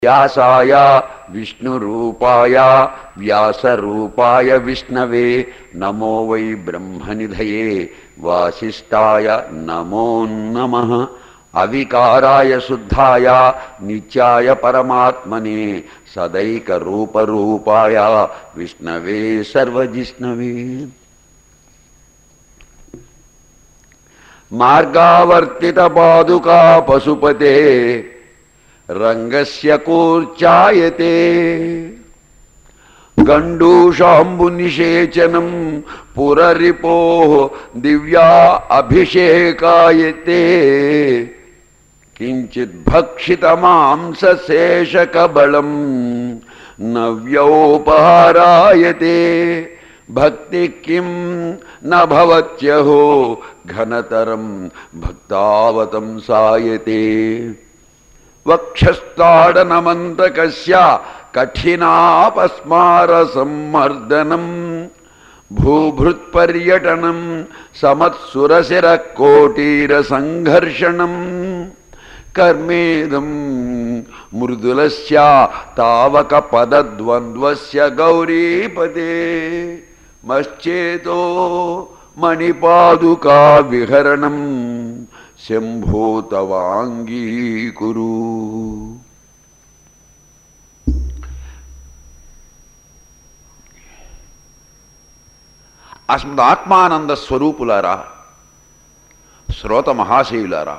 వ్యాసాయ విష్ణురూపాయ వ్యాసరూపాయ విష్ణవే నమో వై బ్రహ్మనిధయే వాసిష్ఠాయ నమో నమ అవికారాయ శుద్ధాయ నిత్యాయ పరమాత్మనే సదైక రూపరూపాయ విష్ణవే సర్వజిష్ణవే మార్గావర్తిత పాదుకా పశుపతే రంగస్య కూర్చాయతే గండూషాంబునిషేచనం పురరిపో దివ్యా అభిషేకాయతే కించిత్ భక్షిత మాంసశేషకబళం నవ్యోపహారాయతే భక్తి కిం నభవత్యహో ఘనతరం భక్తావతం సాయతే వక్షస్థాడనమంతకస్య కఠినాపస్మార సమ్మర్దనం భూభృత్పర్యటనం సమత్సురశిర కోటీర సంఘర్షణం కర్మేదం మృదులస్య తావక పదద్వంద్వస్య గౌరీపదే మశ్చేతో మణిపాదుకా విహరణం శంభో తవాంగీకురు అస్మద్ ఆత్మానంద స్వరూపులారా శ్రోత మహాశయులారా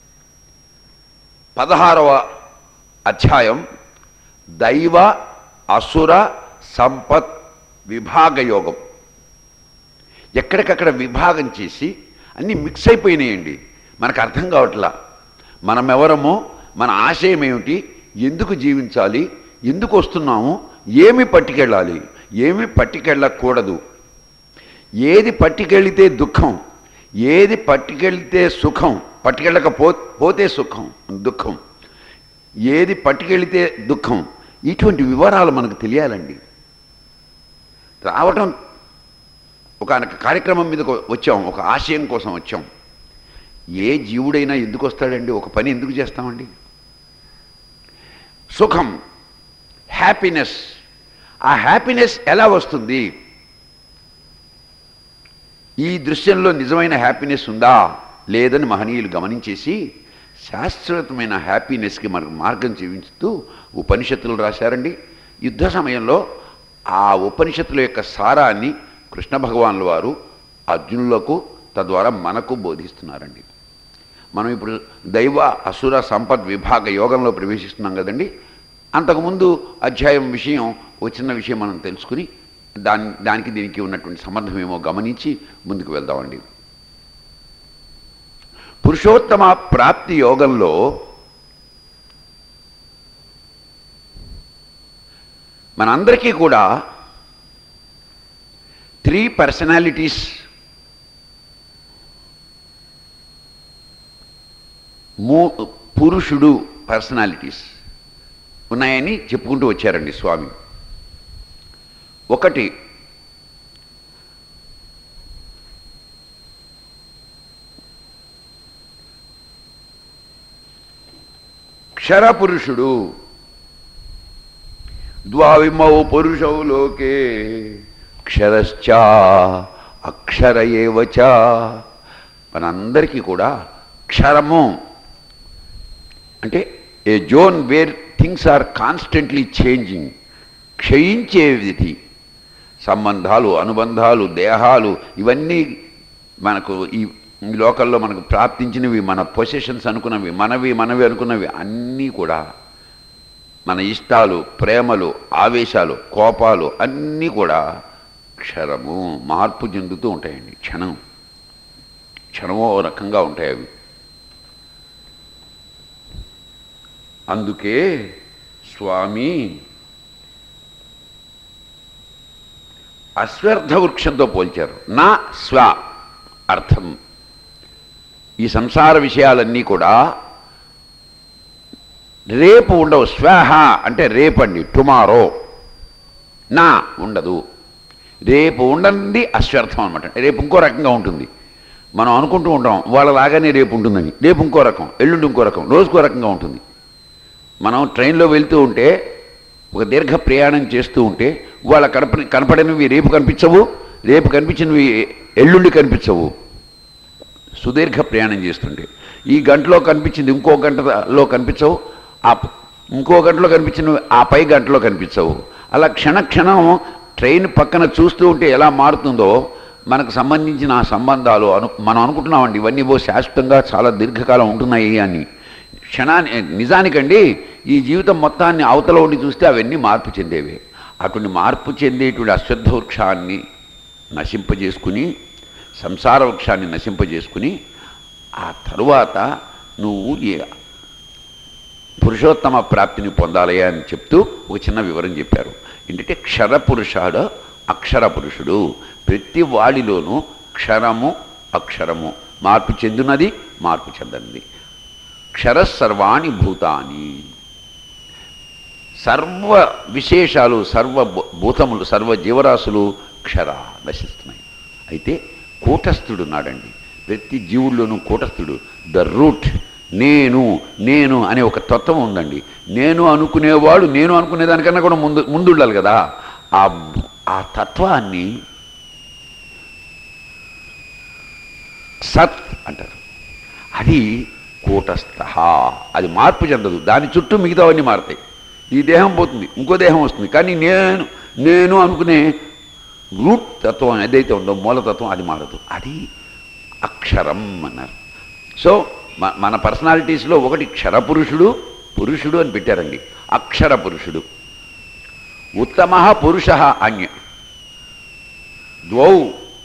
పదహారవ అధ్యాయం దైవ అసుర సంపత్ విభాగ యోగం ఎక్కడికక్కడ విభాగం చేసి అన్నీ మిక్స్ అయిపోయినాయండి మనకు అర్థం కావట్లా మనం ఎవరమో మన ఆశయం ఏమిటి ఎందుకు జీవించాలి ఎందుకు వస్తున్నాము ఏమి పట్టుకెళ్ళాలి ఏమి పట్టుకెళ్ళకూడదు ఏది పట్టుకెళితే దుఃఖం ఏది పట్టుకెళ్తే సుఖం పట్టుకెళ్ళకపో పోతే సుఖం దుఃఖం ఏది పట్టుకెళితే దుఃఖం ఇటువంటి వివరాలు మనకు తెలియాలండి రావటం ఒక కార్యక్రమం మీద వచ్చాం ఒక ఆశయం కోసం వచ్చాం ఏ జీవుడైనా ఎందుకు వస్తాడండి ఒక పని ఎందుకు చేస్తామండి సుఖం హ్యాపీనెస్ ఆ హ్యాపీనెస్ ఎలా వస్తుంది ఈ దృశ్యంలో నిజమైన హ్యాపీనెస్ ఉందా లేదని మహనీయులు గమనించేసి శాశ్వతమైన హ్యాపీనెస్కి మనకు మార్గం చూపించుతూ ఉపనిషత్తులు రాశారండి యుద్ధ సమయంలో ఆ ఉపనిషత్తుల యొక్క సారాన్ని కృష్ణ భగవానుల వారు అర్జునులకు తద్వారా మనకు బోధిస్తున్నారండి మనం ఇప్పుడు దైవ అసుర సంపద్ విభాగ యోగంలో ప్రవేశిస్తున్నాం కదండి అంతకుముందు అధ్యాయం విషయం ఒక చిన్న విషయం మనం తెలుసుకుని దాని దానికి దీనికి ఉన్నటువంటి సంబంధం ఏమో గమనించి ముందుకు వెళ్దామండి పురుషోత్తమ ప్రాప్తి యోగంలో మనందరికీ కూడా త్రీ పర్సనాలిటీస్ మూ పురుషుడు పర్సనాలిటీస్ ఉన్నాయని చెప్పుకుంటూ వచ్చారండి స్వామి ఒకటి క్షరపురుషుడు ద్వావిమౌ పురుషౌ లోకే క్షరశ్చ అక్షర ఏవచ మనందరికీ కూడా క్షరము అంటే a zone where things are constantly changing క్షయించేది సంబంధాలు అనుబంధాలు దేహాలు ఇవన్నీ మనకు ఈ ఈ లోకల్లో మనకు ప్రాప్తించినవి మన పొజిషన్స్ అనుకున్నవి మనవి మనవి అనుకున్నవి అన్నీ కూడా మన ఇష్టాలు ప్రేమలు ఆవేశాలు కోపాలు అన్నీ కూడా క్షరము మార్పు చెందుతూ ఉంటాయండి క్షణం క్షణమో రకంగా ఉంటాయి అవి అందుకే స్వామి అశ్వర్థ వృక్షంతో పోల్చారు నా స్వ అర్థం ఈ సంసార విషయాలన్నీ కూడా రేపు ఉండవు స్వహ అంటే రేపండి టుమారో నా ఉండదు రేపు ఉండండి అశ్వర్థం అనమాట రేపు ఇంకో రకంగా ఉంటుంది మనం అనుకుంటూ ఉంటాం వాళ్ళలాగానే రేపు ఉంటుందని రేపు ఇంకో రకం ఎల్లుండి ఇంకో రకం రోజుకో రకంగా ఉంటుంది మనం ట్రైన్లో వెళ్తూ ఉంటే ఒక దీర్ఘ ప్రయాణం చేస్తూ ఉంటే వాళ్ళ కనప కనపడనివి రేపు కనిపించవు రేపు కనిపించినవి ఎల్లుండి కనిపించవు సుదీర్ఘ ప్రయాణం చేస్తుంటే ఈ గంటలో కనిపించింది ఇంకో గంటలో కనిపించవు ఆ ప- ఇంకో గంటలో కనిపించినవి ఆ పై గంటలో కనిపించవు అలా క్షణ క్షణం ట్రైన్ పక్కన చూస్తూ ఉంటే ఎలా మారుతుందో మనకు సంబంధించిన ఆ సంబంధాలు అను మనం అనుకుంటున్నామండి ఇవన్నీ ఓ శాశ్వతంగా చాలా దీర్ఘకాలం ఉంటున్నాయి అని క్షణాన్ని నిజానికండి ఈ జీవితం మొత్తాన్ని అవతల ఉండి చూస్తే అవన్నీ మార్పు చెందేవే అటువంటి మార్పు చెందేటువంటి అశ్వత్థ వృక్షాన్ని నశింపజేసుకుని సంసార వృక్షాన్ని నశింపజేసుకుని ఆ తరువాత నువ్వు ఈ పురుషోత్తమ ప్రాప్తిని పొందాలి అని చెప్తూ ఒక చిన్న వివరం చెప్పారు ఏంటంటే క్షర పురుషాడు అక్షర పురుషుడు ప్రతి వాడిలోనూ క్షరము అక్షరము మార్పు చెందినది మార్పు చెందనిది క్షర సర్వాణి భూతాని సర్వ విశేషాలు సర్వ భూ- భూతములు సర్వ జీవరాశులు క్షర నశిస్తున్నాయి అయితే కూటస్థుడు ఉన్నాడండి ప్రతి జీవుల్లోనూ కూటస్థుడు ద రూట్ నేను నేను అనే ఒక తత్వం ఉందండి నేను అనుకునేవాడు నేను అనుకునేదానికన్నా కూడా ముందు ముందు ఉండాలి కదా ఆ ఆ తత్వాన్ని సత్ అంటారు అది కూటస్థ అది మార్పు చెందదు దాని చుట్టూ మిగతావన్నీ మారుతాయి ఈ దేహం పోతుంది ఇంకో దేహం వస్తుంది కానీ నేను నేను అనుకునే రూట్ తత్వం ఏదైతే ఉందో మూలతత్వం అది మారదు అది అక్షరం అన్నారు సో మ- మన పర్సనాలిటీస్లో ఒకటి క్షరపురుషుడు పురుషుడు అని పెట్టారండి అక్షర పురుషుడు ఉత్తమ పురుష అన్య ద్వౌ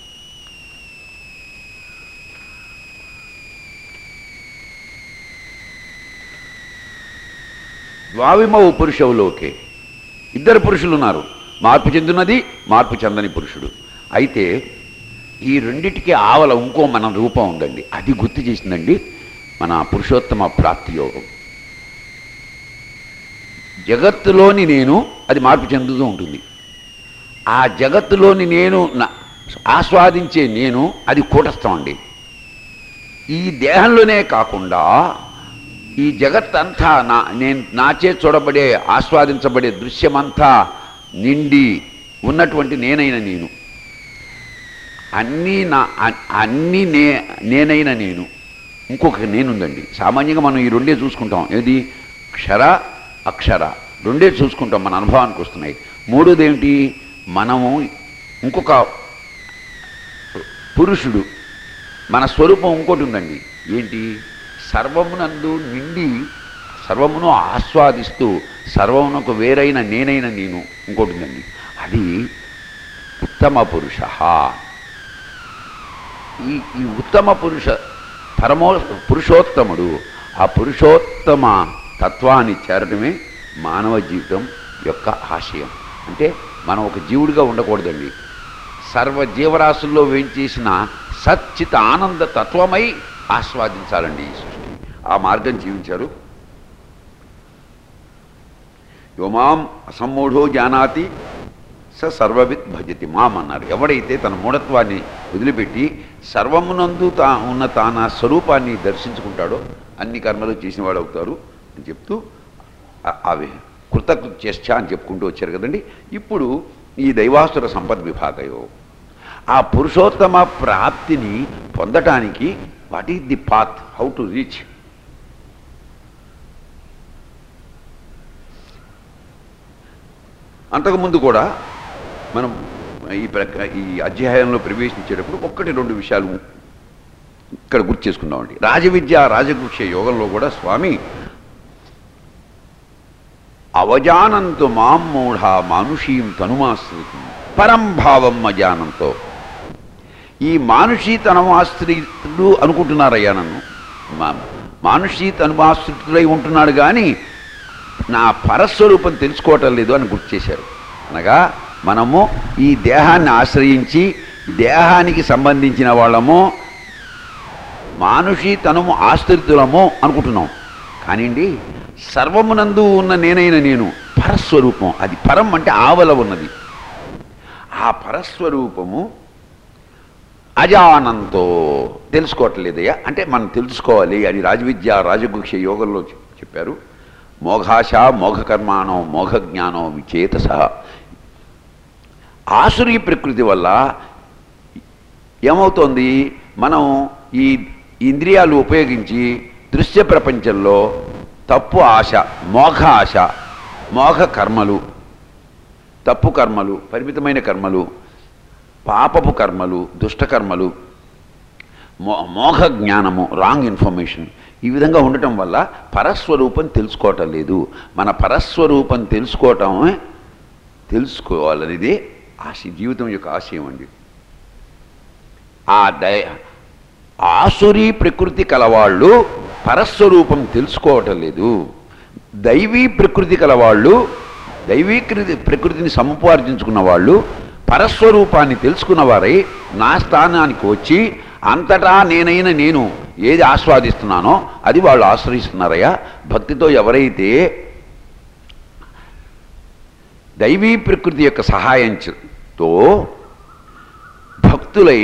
ద్వావిమవు పురుషవులోకే ఇద్దరు పురుషులు ఉన్నారు మార్పు చెందినది మార్పు చెందని పురుషుడు అయితే ఈ రెండిటికి ఆవల ఇంకో మన రూపం ఉందండి అది గుర్తు చేసిందండి మన పురుషోత్తమ ప్రాప్తి యోగం జగత్తులోని నేను అది మార్పు చెందుతూ ఉంటుంది ఆ జగత్తులోని నేను నా- ఆస్వాదించే నేను అది కూటస్థం అండి ఈ దేహంలోనే కాకుండా ఈ జగత్తంతా నా నేను నాచే చూడబడే ఆస్వాదించబడే దృశ్యమంతా నిండి ఉన్నటువంటి నేనైన నేను అన్నీ నా అ- అన్నీ నే నేనైన నేను ఇంకొక నేనుందండి సామాన్యంగా మనం ఈ రెండే చూసుకుంటాం ఏది క్షర అక్షర రెండే చూసుకుంటాం మన అనుభవానికి వస్తున్నాయి మూడోది ఏమిటి మనము ఇంకొక పురుషుడు మన స్వరూపం ఇంకోటి ఉందండి ఏంటి సర్వమునందు నిండి సర్వమును ఆస్వాదిస్తూ సర్వమునకు వేరైన నేనైన నేను ఇంకోటి ఉందండి అది ఉత్తమ పురుష ఈ ఈ ఉత్తమ పురుష పరమో పురుషోత్తముడు ఆ పురుషోత్తమ తత్వాన్ని చేరడమే మానవ జీవితం యొక్క ఆశయం అంటే మనం ఒక జీవుడిగా ఉండకూడదండి సర్వ జీవరాశుల్లో వేంచేసిన సచ్చిత ఆనంద తత్వమై ఆస్వాదించాలండి ఈ సృష్టి ఆ మార్గం జీవించారు యోమాం అసమ్మూఢో జానాతి స సర్వవిత్ భజతి మాం అన్నారు ఎవడైతే తన మూఢత్వాన్ని వదిలిపెట్టి సర్వమునందు తా ఉన్న తాన స్వరూపాన్ని దర్శించుకుంటాడో అన్ని కర్మలు చేసినవాడు అవుతారు అని చెప్తూ ఆ- అవి కృతకృత్యశ్చ అని చెప్పుకుంటూ వచ్చారు కదండి ఇప్పుడు ఈ దైవాసుర సంపద్ విభాగయో ఆ పురుషోత్తమ ప్రాప్తిని పొందటానికి what is the path how to reach అంతకుముందు కూడా మనం ఈ ప్రక ఈ అధ్యాయంలో ప్రవేశించేటప్పుడు ఒక్కటి రెండు విషయాలు ఇక్కడ గుర్తు చేసుకుందామండి రాజవిద్య రాజగుక్ష యోగంలో కూడా స్వామి అవజానంతు మాం మూఢ మానుషీం తనుమాశ్రితం పరం భావం అజానంతో ఈ మానుషీ తనుమాశ్రితుడు అనుకుంటున్నారయ్యా నన్ను మా మానుషీ తనుమాశ్రితుడై ఉంటున్నాడు కానీ నా పరస్వరూపం తెలుసుకోవటం లేదు అని గుర్తు చేశారు అనగా మనము ఈ దేహాన్ని ఆశ్రయించి దేహానికి సంబంధించిన వాళ్ళము మానుషి తనము ఆశ్రితులము అనుకుంటున్నాం కానివ్వండి సర్వమునందు ఉన్న నేనైన నేను పరస్వరూపం అది పరం అంటే ఆవల ఉన్నది ఆ పరస్వరూపము అజానంతో తెలుసుకోవట్లేదయ్యా అంటే మనం తెలుసుకోవాలి అని రాజవిద్య రాజగుక్ష యోగంలో చె- చెప్పారు మోఘాశ మోఘకర్మాణం మోఘజ్ఞానం విచేతస ఆసురీ ప్రకృతి వల్ల ఏమవుతోంది మనం ఈ ఇంద్రియాలు ఉపయోగించి దృశ్య ప్రపంచంలో తప్పు ఆశ మోఘ ఆశ మోఘ కర్మలు తప్పు కర్మలు పరిమితమైన కర్మలు పాపపు కర్మలు దుష్టకర్మలు మో మోఘ జ్ఞానము రాంగ్ ఇన్ఫర్మేషన్ ఈ విధంగా ఉండటం వల్ల పరస్వరూపం తెలుసుకోవటం లేదు మన పరస్వరూపం తెలుసుకోవటమే తెలుసుకోవాలనేది ఆశ జీవితం యొక్క ఆశయం అండి ఆ దయ ఆసురీ ప్రకృతి కలవాళ్ళు పరస్వరూపం తెలుసుకోవటం లేదు దైవీ ప్రకృతి కలవాళ్ళు దైవీ కృతి ప్రకృతిని సముపార్జించుకున్న వాళ్ళు పరస్వరూపాన్ని తెలుసుకున్న వారై నా స్థానానికి వచ్చి అంతటా నేనైన నేను ఏది ఆస్వాదిస్తున్నానో అది వాళ్ళు ఆశ్రయిస్తున్నారయ్యా భక్తితో ఎవరైతే దైవీ ప్రకృతి యొక్క సహాయంతో భక్తులై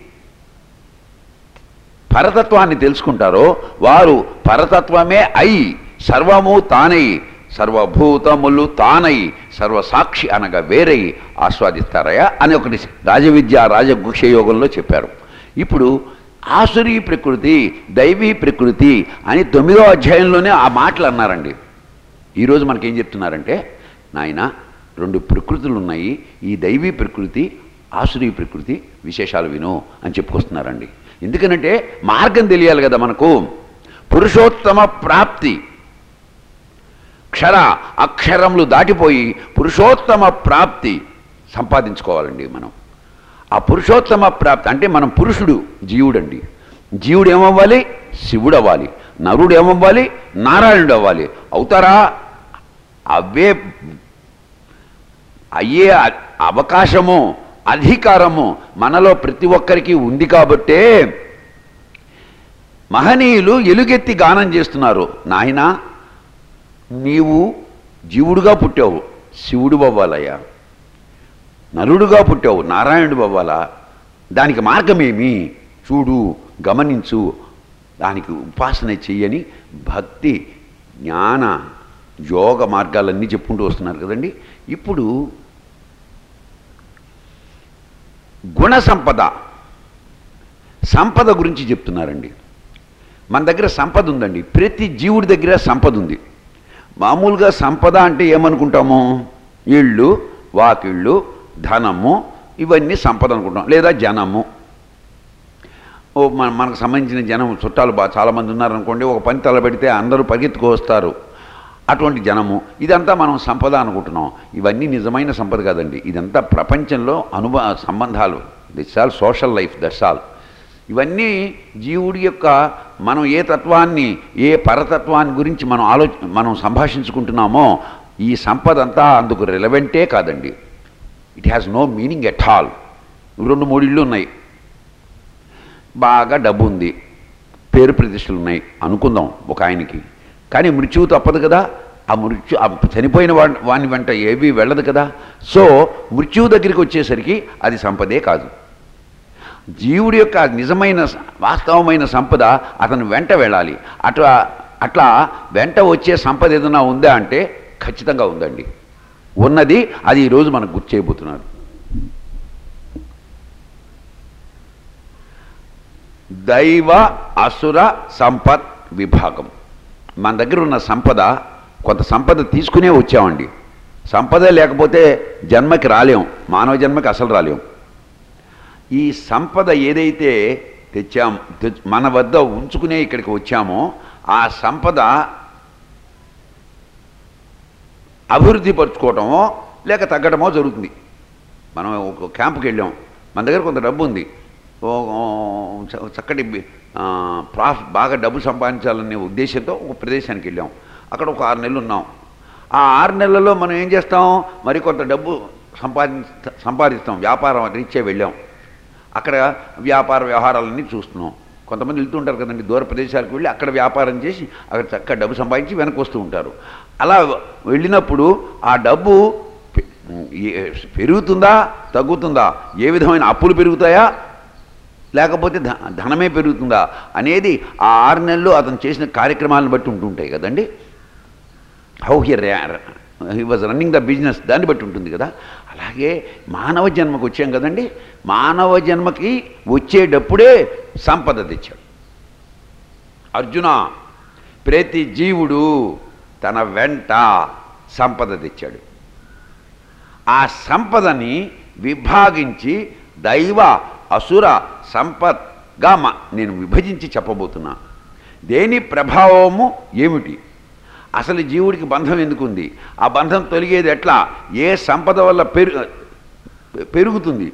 పరతత్వాన్ని తెలుసుకుంటారో వారు పరతత్వమే అయి సర్వము తానై సర్వభూతములు తానై సర్వసాక్షి అనగా వేరై ఆస్వాదిస్తారయా అని ఒకటి రాజవిద్య రాజగుక్ష యోగంలో చెప్పారు ఇప్పుడు ఆసురీ ప్రకృతి దైవీ ప్రకృతి అని తొమ్మిదో అధ్యాయంలోనే ఆ మాటలు అన్నారండి ఈరోజు మనకేం చెప్తున్నారంటే నాయన రెండు ప్రకృతులు ఉన్నాయి ఈ దైవీ ప్రకృతి ఆసురీ ప్రకృతి విశేషాలు విను అని చెప్పుకొస్తున్నారండి ఎందుకనంటే మార్గం తెలియాలి కదా మనకు పురుషోత్తమ ప్రాప్తి క్షర అక్షరములు దాటిపోయి పురుషోత్తమ ప్రాప్తి సంపాదించుకోవాలండి మనం ఆ పురుషోత్తమ ప్రాప్తి అంటే మనం పురుషుడు జీవుడండి జీవుడు ఏమవ్వాలి శివుడు అవ్వాలి నరుడు ఏమవ్వాలి నారాయణుడు అవ్వాలి అవుతారా అవే అయ్యే అ- అవకాశము అధికారము మనలో ప్రతి ఒక్కరికి ఉంది కాబట్టే మహనీయులు ఎలుగెత్తి గానం చేస్తున్నారు నాయనా నీవు జీవుడుగా పుట్టావు శివుడు అవ్వాలయ్యా నరుడుగా పుట్టావు నారాయణుడు అవ్వాలా దానికి మార్గమేమి చూడు గమనించు దానికి ఉపాసన చెయ్యని భక్తి జ్ఞాన యోగ మార్గాలన్నీ చెప్పుకుంటూ వస్తున్నారు కదండి ఇప్పుడు గుణ సంపద సంపద గురించి చెప్తున్నారండి మన దగ్గర సంపద ఉందండి ప్రతి జీవుడి దగ్గర సంపద ఉంది మామూలుగా సంపద అంటే ఏమనుకుంటాము ఇళ్ళు వాకిళ్ళు ధనము ఇవన్నీ సంపద అనుకుంటాం లేదా జనము ఓ మన మనకు సంబంధించిన జనం చుట్టాలు బాగా చాలామంది ఉన్నారనుకోండి ఒక పని తలబెడితే అందరూ పరిగెత్తుకు వస్తారు అటువంటి జనము ఇదంతా మనం సంపద అనుకుంటున్నాం ఇవన్నీ నిజమైన సంపద కాదండి ఇదంతా ప్రపంచంలో అనుభవ సంబంధాలు that's all social life that's all ఇవన్నీ జీవుడి యొక్క మనం ఏ తత్వాన్ని ఏ పరతత్వాన్ని గురించి మనం ఆలోచ మనం సంభాషించుకుంటున్నామో ఈ సంపద అంతా అందుకు రిలవెంటే కాదండి it has no meaning at all రెండు మూడు ఇళ్ళు ఉన్నాయి బాగా డబ్బు ఉంది పేరు ప్రతిష్టలు ఉన్నాయి అనుకుందాం ఒక ఆయనకి కానీ మృత్యువు తప్పదు కదా ఆ మృత్యు ఆ చనిపోయిన వాడి వాని వెంట ఏవి వెళ్ళదు కదా సో మృత్యువు దగ్గరికి వచ్చేసరికి అది సంపదే కాదు జీవుడి యొక్క నిజమైన స- వాస్తవమైన సంపద అతను వెంట వెళ్ళాలి అట్లా అట్లా వెంట వచ్చే సంపద ఏదైనా ఉందా అంటే ఖచ్చితంగా ఉందండి ఉన్నది అది ఈరోజు మనకు గుర్తు చేయబోతున్నారు దైవ అసుర సంపత్ విభాగం మన దగ్గర ఉన్న సంపద కొంత సంపద తీసుకునే వచ్చామండి సంపద లేకపోతే జన్మకి రాలేం మానవ జన్మకి అసలు రాలేం ఈ సంపద ఏదైతే తెచ్చాం తె- మన వద్ద ఉంచుకునే ఇక్కడికి వచ్చామో ఆ సంపద అభివృద్ధి పరుచుకోవటమో లేక తగ్గటమో జరుగుతుంది మనం ఒక క్యాంపుకి వెళ్ళాం మన దగ్గర కొంత డబ్బు ఉంది ఓ ఓ చ- చక్కటి బి- ఆ, ప్రాఫ్ బాగా డబ్బు సంపాదించాలనే ఉద్దేశంతో ఒక ప్రదేశానికి వెళ్ళాం అక్కడ ఒక ఆరు నెలలు ఉన్నాం ఆ ఆరు నెలల్లో మనం ఏం చేస్తాం మరి కొంత డబ్బు సంపాది సంపాదిస్తాం వ్యాపారం రీత్యా వెళ్ళాం అక్కడ వ్యాపార వ్యవహారాలన్నీ చూస్తున్నాం కొంతమంది వెళ్తుంటారు కదండి దూర ప్రదేశాలకు వెళ్ళి అక్కడ వ్యాపారం చేసి అక్కడ చక్కగా డబ్బు సంపాదించి వెనక్కి వస్తూ ఉంటారు అలా వెళ్ళినప్పుడు ఆ డబ్బు పె- ఏ- పెరుగుతుందా తగ్గుతుందా ఏ విధమైన అప్పులు పెరుగుతాయా లేకపోతే ధ- ధనమే పెరుగుతుందా అనేది ఆ ఆరు నెలలు అతను చేసిన కార్యక్రమాలను బట్టి ఉంటుంటాయి కదండి how he he was running the business దాన్ని బట్టి ఉంటుంది కదా అలాగే మానవ జన్మకు వచ్చాం కదండి మానవ జన్మకి వచ్చేటప్పుడే సంపద తెచ్చాడు అర్జున ప్రతి జీవుడు తన వెంట సంపద తెచ్చాడు ఆ సంపదని విభాగించి దైవ అసుర సంపత్గా మా నేను విభజించి చెప్పబోతున్నా దేని ప్రభావము ఏమిటి అసలు జీవుడికి బంధం ఎందుకుంది ఆ బంధం తొలిగేది ఎట్లా ఏ సంపద వల్ల పెరు పెరుగుతుంది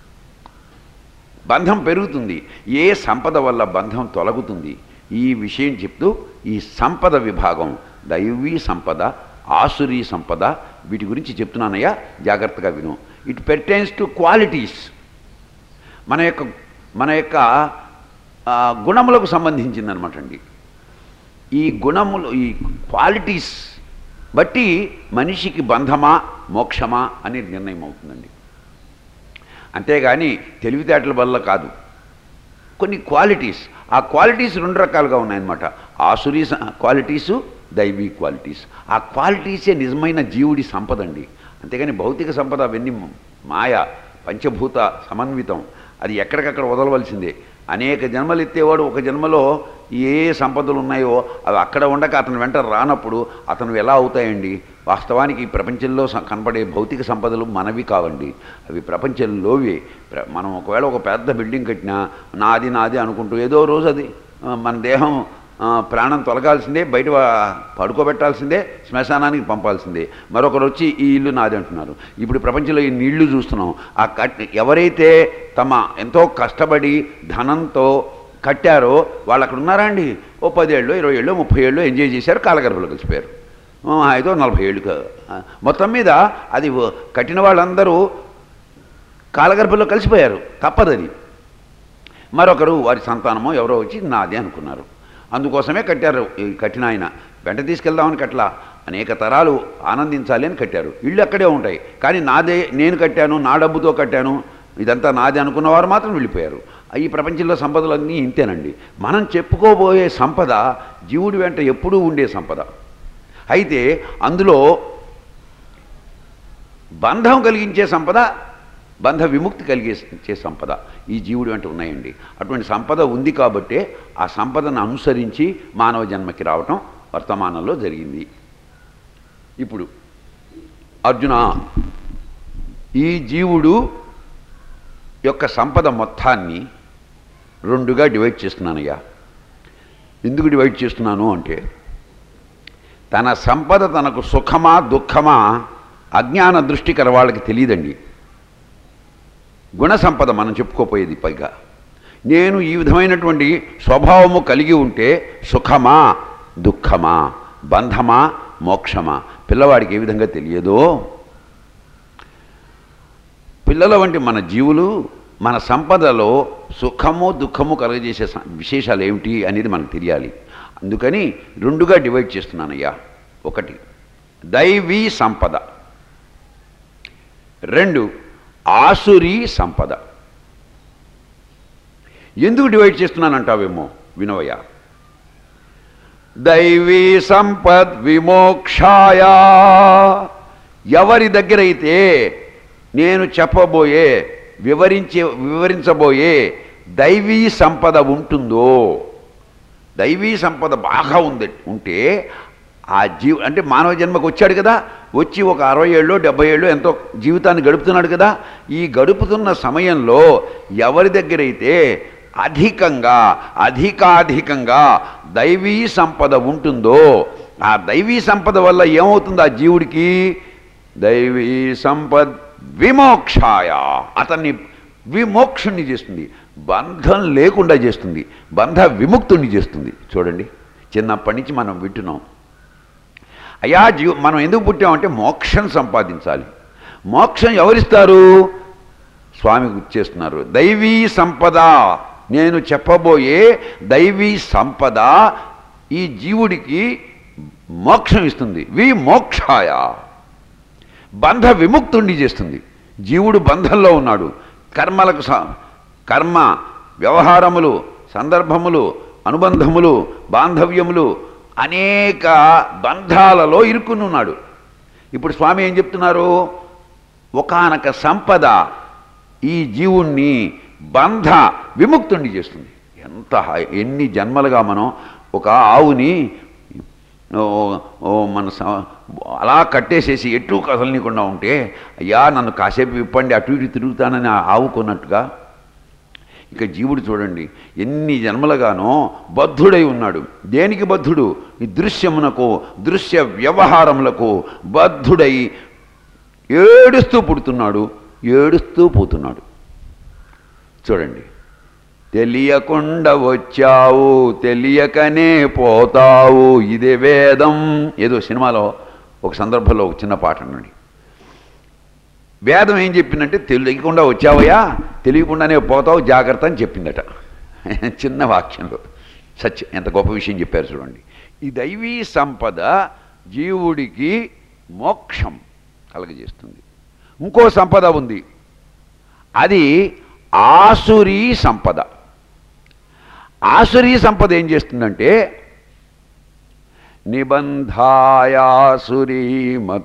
బంధం పెరుగుతుంది ఏ సంపద వల్ల బంధం తొలగుతుంది ఈ విషయం చెప్తూ ఈ సంపద విభాగం దైవీ సంపద ఆసురీ సంపద వీటి గురించి చెప్తున్నానయ్యా జాగ్రత్తగా విను ఇట్ పెర్టైన్స్ టు క్వాలిటీస్ మన యొక్క మన యొక్క ఆ, గుణములకు సంబంధించిందనమాట అండి ఈ గుణములు ఈ క్వాలిటీస్ బట్టి మనిషికి బంధమా మోక్షమా అనేది నిర్ణయం అవుతుందండి అంతేగాని తెలివితేటల వల్ల కాదు కొన్ని క్వాలిటీస్ ఆ క్వాలిటీస్ రెండు రకాలుగా ఉన్నాయన్నమాట ఆసురీ స- క్వాలిటీసు దైవీ క్వాలిటీస్ ఆ క్వాలిటీసే నిజమైన జీవుడి సంపద అండి అంతేగాని భౌతిక సంపద అవన్నీ మాయ పంచభూత సమన్వితం అది ఎక్కడికక్కడ వదలవలసిందే అనేక జన్మలు ఎత్తేవాడు ఒక జన్మలో ఏ సంపదలు ఉన్నాయో అవి అక్కడ ఉండక అతని వెంట రానప్పుడు అతను ఎలా అవుతాయండి వాస్తవానికి ఈ ప్రపంచంలో స- కనపడే భౌతిక సంపదలు మనవి కావండి అవి ప్రపంచంలోవి ప్ర- మనం ఒకవేళ ఒక పెద్ద బిల్డింగ్ కట్టినా నాది నాది అనుకుంటూ ఏదో రోజు అది ఆ, మన దేహం ఆ, ప్రాణం తొలగాల్సిందే బయట వా- పడుకోబెట్టాల్సిందే శ్మశానానికి పంపాల్సిందే మరొకరు వచ్చి ఈ ఇల్లు నాది అంటున్నారు ఇప్పుడు ప్రపంచంలో ఈ నీళ్లు చూస్తున్నాం ఆ కట్ ఎవరైతే తమ ఎంతో కష్టపడి ధనంతో కట్టారో వాళ్ళు అక్కడ ఉన్నారా అండి ఓ పదేళ్ళు ఇరవై ఏళ్ళు ముప్పై ఏళ్ళు ఎంజాయ్ చేశారు కాలగర్భలో కలిసిపోయారు ఆ, ఐదో నలభై ఏళ్ళు కా- ఆ, మొత్తం మీద అది ఓ- కట్టిన వాళ్ళందరూ కాలగర్భంలో కలిసిపోయారు తప్పదది మరొకరు వారి సంతానమో ఎవరో వచ్చి నాదే అనుకున్నారు అందుకోసమే కట్టారు ఈ కట్టిన ఆయన వెంట తీసుకెళ్దామని కట్లా అనేక తరాలు ఆనందించాలి అని కట్టారు ఇళ్ళు అక్కడే ఉంటాయి కానీ నాదే నేను కట్టాను నా డబ్బుతో కట్టాను ఇదంతా నాదే అనుకున్నవారు మాత్రం వెళ్ళిపోయారు ఈ ప్రపంచంలో సంపదలన్నీ ఇంతేనండి మనం చెప్పుకోబోయే సంపద జీవుడి వెంట ఎప్పుడూ ఉండే సంపద అయితే అందులో బంధం కలిగించే సంపద బంధ విముక్తి కలిగించే సంపద ఈ జీవుడు వెంట ఉన్నాయండి అటువంటి సంపద ఉంది కాబట్టే ఆ సంపదను అనుసరించి మానవ జన్మకి రావటం వర్తమానంలో జరిగింది ఇప్పుడు అర్జున ఈ జీవుడు యొక్క సంపద మొత్తాన్ని రెండుగా డివైడ్ చేస్తున్నానయ్యా ఎందుకు డివైడ్ చేస్తున్నాను అంటే తన సంపద తనకు సుఖమా దుఃఖమా అజ్ఞాన దృష్టి కల వాళ్ళకి తెలియదండి గుణ సంపద మనం చెప్పుకోపోయేది పైగా నేను ఈ విధమైనటువంటి స్వభావము కలిగి ఉంటే సుఖమా దుఃఖమా బంధమా మోక్షమా పిల్లవాడికి ఏ విధంగా తెలియదో పిల్లల వంటి మన జీవులు మన సంపదలో సుఖము దుఃఖము కలుగజేసే స- విశేషాలు ఏమిటి అనేది మనకు తెలియాలి అందుకని రెండుగా డివైడ్ చేస్తున్నానయ్యా ఒకటి దైవీ సంపద రెండు ఆసురీ సంపద ఎందుకు డివైడ్ చేస్తున్నానంటావేమో వినవయ్య దైవీ సంపద్ విమోక్షాయ ఎవరి దగ్గరైతే నేను చెప్పబోయే వివరించే వివరించబోయే దైవీ సంపద ఉంటుందో దైవీ సంపద బాగా ఉంది ఉంటే ఆ జీవ అంటే మానవ జన్మకు వచ్చాడు కదా వచ్చి ఒక అరవై ఏళ్ళు డెబ్బై ఏళ్ళు ఎంతో జీవితాన్ని గడుపుతున్నాడు కదా ఈ గడుపుతున్న సమయంలో ఎవరి దగ్గరైతే అధికంగా అధికాధికంగా దైవీ సంపద ఉంటుందో ఆ దైవీ సంపద వల్ల ఏమవుతుంది ఆ జీవుడికి దైవీ సంపద్ విమోక్షాయ అతన్ని విమోక్షుణ్ణి చేస్తుంది బంధం లేకుండా చేస్తుంది బంధ విముక్తుణ్ణి చేస్తుంది చూడండి చిన్నప్పటి నుంచి మనం వింటున్నాం అయ్యా జీవ మనం ఎందుకు పుట్టామంటే మోక్షం సంపాదించాలి మోక్షం ఎవరిస్తారు స్వామి గుర్చేస్తున్నారు దైవీ సంపద నేను చెప్పబోయే దైవీ సంపద ఈ జీవుడికి మోక్షం ఇస్తుంది వి మోక్షాయ బంధ విముక్తుణ్ణి చేస్తుంది జీవుడు బంధంలో ఉన్నాడు కర్మలకు స- కర్మ వ్యవహారములు సందర్భములు అనుబంధములు బాంధవ్యములు అనేక బంధాలలో ఇరుక్కుని ఉన్నాడు ఇప్పుడు స్వామి ఏం చెప్తున్నారు ఒకానొక సంపద ఈ జీవుణ్ణి బంధ విముక్తుణ్ణి చేస్తుంది ఎంత హై- ఎన్ని జన్మలుగా మనం ఒక ఆవుని ఓ ఓ మన స- అలా కట్టేసేసి ఎటు కదలనీయకుండా ఉంటే అయ్యా నన్ను కాసేపు విప్పండి అటు ఇటు తిరుగుతానని ఆ ఆవు కొన్నట్టుగా ఇక జీవుడు చూడండి ఎన్ని జన్మలుగానో బద్ధుడై ఉన్నాడు దేనికి బద్ధుడు ఈ దృశ్యమునకు దృశ్య వ్యవహారములకు బద్ధుడై ఏడుస్తూ పుడుతున్నాడు ఏడుస్తూ పోతున్నాడు చూడండి తెలియకుండా వచ్చావు తెలియకనే పోతావు ఇదే వేదం ఏదో సినిమాలో ఒక సందర్భంలో ఒక చిన్న పాట అన్నాడు వేదం ఏం చెప్పిందంటే తెలియకుండా వచ్చావయ్యా తెలియకుండానే పోతావు జాగ్రత్త అని చెప్పిందట చిన్న వాక్యంలో సత్యం ఎంత గొప్ప విషయం చెప్పారు చూడండి ఈ దైవీ సంపద జీవుడికి మోక్షం కలగజేస్తుంది ఇంకో సంపద ఉంది అది ఆసురీ సంపద ఆసురీ సంపద ఏం చేస్తుందంటే నిబంధాయాసురీ మత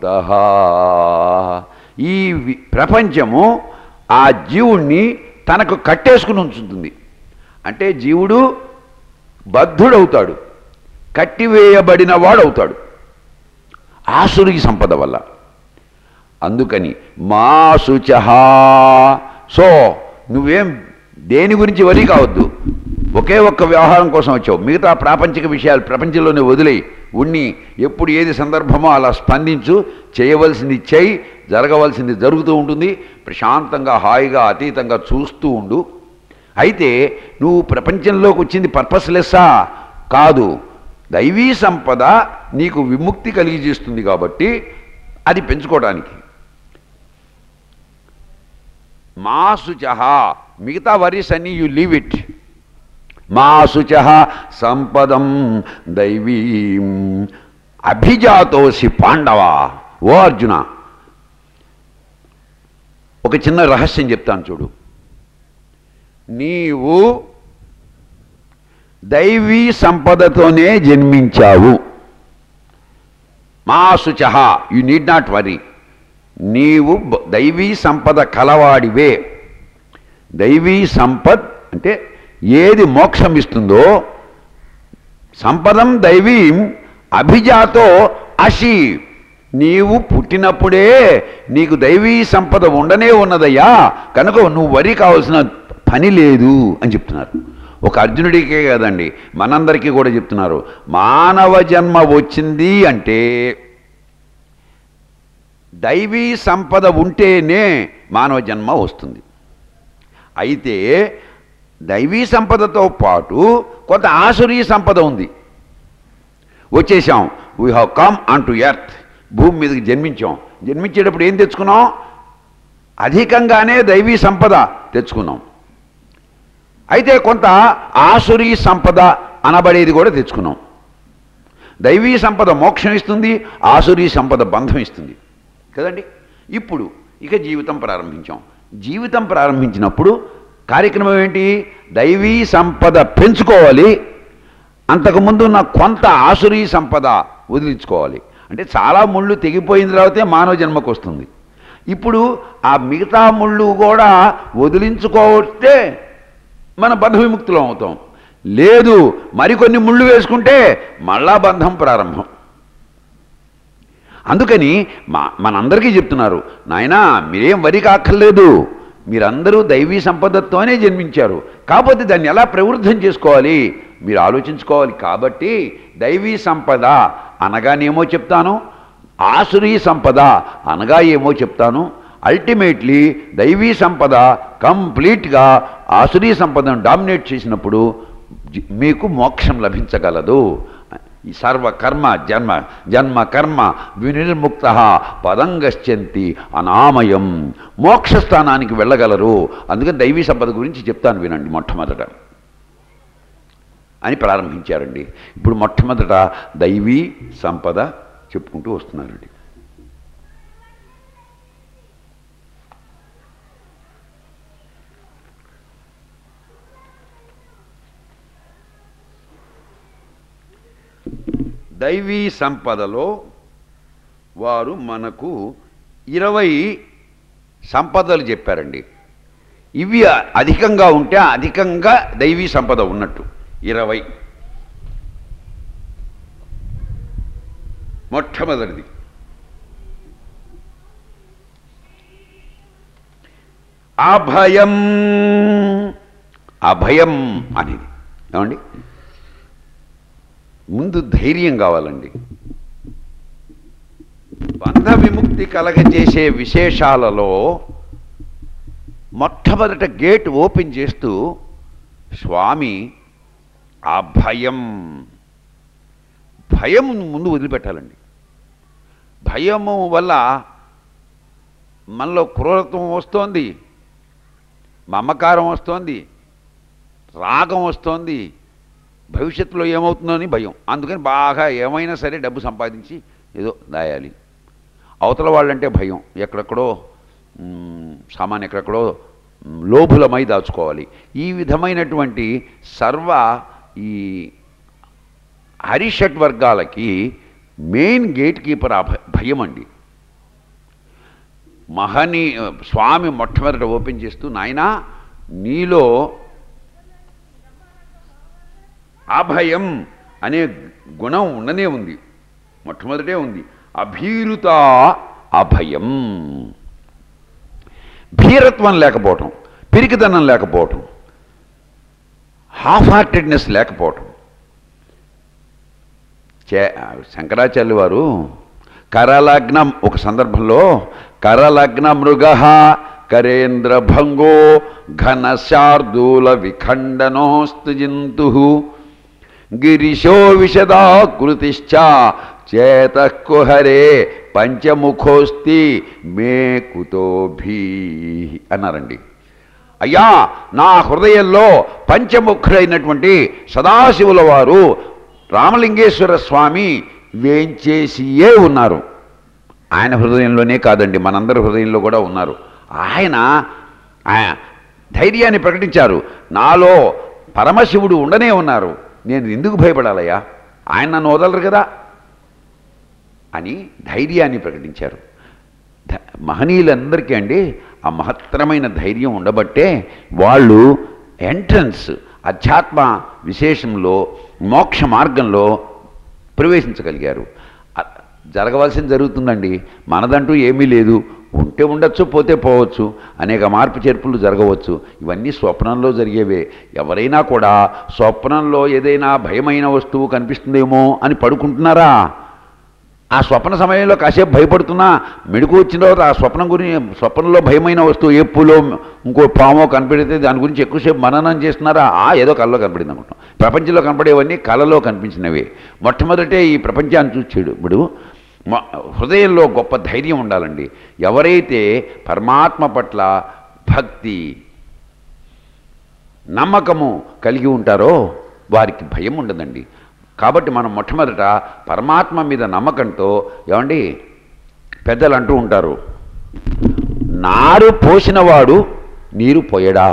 ఈ వి- ప్రపంచము ఆ జీవుణ్ణి తనకు కట్టేసుకుని ఉంచుతుంది అంటే జీవుడు బద్ధుడవుతాడు కట్టివేయబడిన వాడవుతాడు ఆసురీ సంపద వల్ల అందుకని మా శుచహ సో నువ్వేం దేని గురించి వరి కావద్దు ఒకే ఒక్క వ్యవహారం కోసం వచ్చావు మిగతా ప్రాపంచిక విషయాలు ప్రపంచంలోనే వదిలేయి ఉన్ని ఎప్పుడు ఏది సందర్భమో అలా స్పందించు చేయవలసింది చేయి జరగవలసింది జరుగుతూ ఉంటుంది ప్రశాంతంగా హాయిగా అతీతంగా చూస్తూ ఉండు అయితే నువ్వు ప్రపంచంలోకి వచ్చింది పర్పస్లెస్సా కాదు దైవీ సంపద నీకు విముక్తి కలిగజేస్తుంది కాబట్టి అది పెంచుకోవడానికి మా శుచహ మిగతా వరీస్ అన్ని యు లీవ్ ఇట్ మా శుచహ సంపదం దైవీం అభిజాతోసి పాండవ ఓ అర్జున ఒక చిన్న రహస్యం చెప్తాను చూడు నీవు దైవీ సంపదతోనే జన్మించావు మా శుచహ యు నీడ్ నాట్ వరీ నీవు బ- దైవీ సంపద కలవాడివే దైవీ సంపద్ అంటే ఏది మోక్షం ఇస్తుందో సంపదం దైవీం అభిజాతో అసి నీవు పుట్టినప్పుడే నీకు దైవీ సంపద ఉండనే ఉన్నదయ్యా కనుక నువ్వు వరి కావాల్సిన పని లేదు అని చెప్తున్నారు ఒక అర్జునుడికే కదండి మనందరికీ కూడా చెప్తున్నారు మానవ జన్మ వచ్చింది అంటే దైవీ సంపద ఉంటేనే మానవ జన్మ వస్తుంది అయితే దైవీ సంపదతో పాటు కొంత ఆసురీ సంపద ఉంది వచ్చేసాం we have come on to earth భూమి మీదకి జన్మించాం జన్మించేటప్పుడు ఏం తెచ్చుకున్నాం అధికంగానే దైవీ సంపద తెచ్చుకున్నాం అయితే కొంత ఆసురీ సంపద అనబడేది కూడా తెచ్చుకున్నాం దైవీ సంపద మోక్షం ఇస్తుంది ఆసురీ సంపద బంధం ఇస్తుంది కదండి ఇప్పుడు ఇక జీవితం ప్రారంభించాం జీవితం ప్రారంభించినప్పుడు కార్యక్రమం ఏంటి దైవీ సంపద పెంచుకోవాలి అంతకుముందు ఉన్న కొంత ఆసురీ సంపద వదిలించుకోవాలి అంటే చాలా ముళ్ళు తెగిపోయిన తర్వాతే మానవ జన్మకు వస్తుంది ఇప్పుడు ఆ మిగతా ముళ్ళు కూడా వదిలించుకోవస్తే మన బంధ విముక్తులం అవుతాం లేదు మరికొన్ని ముళ్ళు వేసుకుంటే మళ్ళా బంధం ప్రారంభం అందుకని మా మనందరికీ చెప్తున్నారు నాయనా మీరేం వరి కాక్కర్లేదు మీరందరూ దైవీ సంపదతోనే జన్మించారు కాకపోతే దాన్ని ఎలా ప్రవృద్ధం చేసుకోవాలి మీరు ఆలోచించుకోవాలి కాబట్టి దైవీ సంపద అనగానేమో చెప్తాను ఆసురీ సంపద అనగా ఏమో చెప్తాను అల్టిమేట్లీ దైవీ సంపద కంప్లీట్గా ఆసురీ సంపదను డామినేట్ చేసినప్పుడు జి- మీకు మోక్షం లభించగలదు ఈ సర్వ కర్మ జన్మ జన్మ కర్మ వినిర్ముక్త పదం గశ్చంతి అనామయం మోక్షస్థానానికి వెళ్ళగలరు అందుకని దైవీ సంపద గురించి చెప్తాను వినండి మొట్టమొదట అని ప్రారంభించారండి ఇప్పుడు మొట్టమొదట దైవీ సంపద చెప్పుకుంటూ వస్తున్నారండి దైవీ సంపదలో వారు మనకు ఇరవై సంపదలు చెప్పారండి ఇవి అధికంగా ఉంటే అధికంగా దైవీ సంపద ఉన్నట్టు ఇరవై మొట్టమొదటిది అభయం అభయం అనేది ఏమండి ముందు ధైర్యం కావాలండి బంధ విముక్తి కలగజేసే విశేషాలలో మొట్టమొదట గేట్ ఓపెన్ చేస్తూ స్వామి ఆ భయం భయం ముందు వదిలిపెట్టాలండి భయము వల్ల మనలో క్రూరత్వం వస్తోంది మమకారం వస్తోంది రాగం వస్తోంది భవిష్యత్తులో ఏమవుతుందో అని భయం అందుకని బాగా ఏమైనా సరే డబ్బు సంపాదించి ఏదో దాయాలి అవతల వాళ్ళంటే భయం ఎక్కడెక్కడో మ్, సామాన్ ఎక్కడెక్కడో మ్, లోభులమై దాచుకోవాలి ఈ విధమైనటువంటి సర్వ ఈ హరిషట్ వర్గాలకి మెయిన్ గేట్ కీపర్ ఆ భ- భయం అండి మహని స్వామి మొట్టమొదట ఓపెన్ చేస్తూ నాయనా నీలో అభయం అనే గుణం ఉండనే ఉంది మొట్టమొదటే ఉంది అభీరుత అభయం భీరత్వం లేకపోవటం పిరికితనం లేకపోవటం హాఫ్ హార్టెడ్నెస్ లేకపోవటం చే శంకరాచార్య వారు కరలగ్నం ఒక సందర్భంలో కరలగ్న మృగ కరేంద్ర భంగో ఘనశార్దూల విఖండనోస్తు జంతు గిరిశో విశదాకృతిశ్చ చేత కుహరే పంచముఖోస్తి మే కుతోభీ అన్నారండి అయ్యా నా హృదయంలో పంచముఖుడైనటువంటి సదాశివుల వారు రామలింగేశ్వర స్వామి వేంచేసియే ఉన్నారు ఆయన హృదయంలోనే కాదండి మనందరి హృదయంలో కూడా ఉన్నారు ఆయన ఆయన ధైర్యాన్ని ప్రకటించారు నాలో పరమశివుడు ఉండనే ఉన్నారు నేను ఎందుకు భయపడాలయ్యా ఆయన నన్ను వదలరు కదా అని ధైర్యాన్ని ప్రకటించారు ధ- మహనీయులందరికీ అండి ఆ మహత్తరమైన ధైర్యం ఉండబట్టే వాళ్ళు ఎంట్రన్స్ అధ్యాత్మ విశేషంలో మోక్ష మార్గంలో ప్రవేశించగలిగారు అ- జరగవలసింది జరుగుతుందండి మనదంటూ ఏమీ లేదు ఉంటే ఉండొచ్చు పోతే పోవచ్చు అనేక మార్పు చేర్పులు జరగవచ్చు ఇవన్నీ స్వప్నంలో జరిగేవే ఎవరైనా కూడా స్వప్నంలో ఏదైనా భయమైన వస్తువు కనిపిస్తుందేమో అని పడుకుంటున్నారా ఆ స్వప్న సమయంలో కాసేపు భయపడుతున్నా మెడుకు వచ్చిన తర్వాత ఆ స్వప్నం గురించి స్వప్నంలో భయమైన వస్తువు ఎప్పులో ఇంకో పామో కనపడితే దాని గురించి ఎక్కువసేపు మననం చేస్తున్నారా ఆ ఏదో కళ్ళలో కనపడింది అనుకుంటాం ప్రపంచంలో కనపడేవన్నీ కళలో కనిపించినవి మొట్టమొదటే ఈ ప్రపంచాన్ని చూచాడు ఇప్పుడు మొ- హృదయంలో గొప్ప ధైర్యం ఉండాలండి ఎవరైతే పరమాత్మ పట్ల భక్తి నమ్మకము కలిగి ఉంటారో వారికి భయం ఉండదండి కాబట్టి మనం మొట్టమొదట పరమాత్మ మీద నమ్మకంతో ఏమండి పెద్దలు అంటూ ఉంటారు నారు పోసినవాడు నీరు పోయడా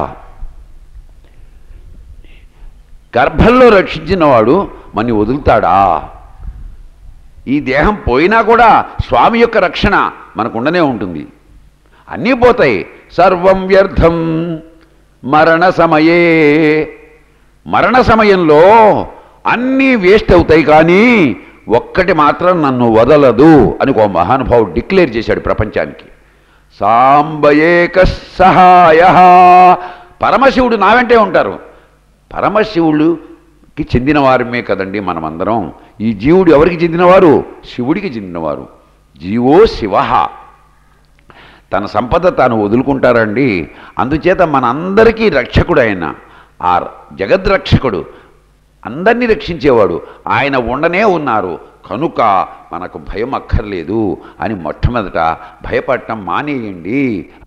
గర్భంలో రక్షించినవాడు మన్ని వదులుతాడా ఈ దేహం పోయినా కూడా స్వామి యొక్క రక్షణ మనకు ఉండనే ఉంటుంది అన్నీ పోతాయి సర్వం వ్యర్థం మరణ సమయే మరణ సమయంలో అన్నీ వేస్ట్ అవుతాయి కానీ ఒక్కటి మాత్రం నన్ను వదలదు అని ఒక మహానుభావుడు డిక్లేర్ చేశాడు ప్రపంచానికి సాంబయేక సహాయ పరమశివుడు నా వెంటే ఉంటారు పరమశివుడికి చెందిన వారమే కదండి మనమందరం ఈ జీవుడు ఎవరికి చెందినవారు శివుడికి చెందినవారు జీవో శివ తన సంపద తాను వదులుకుంటారండి అందుచేత మనందరికీ రక్షకుడు ఆయన ఆ జగద్రక్షకుడు అందరినీ రక్షించేవాడు ఆయన ఉండనే ఉన్నారు కనుక మనకు భయం అక్కర్లేదు అని మొట్టమొదట భయపడటం మానేయండి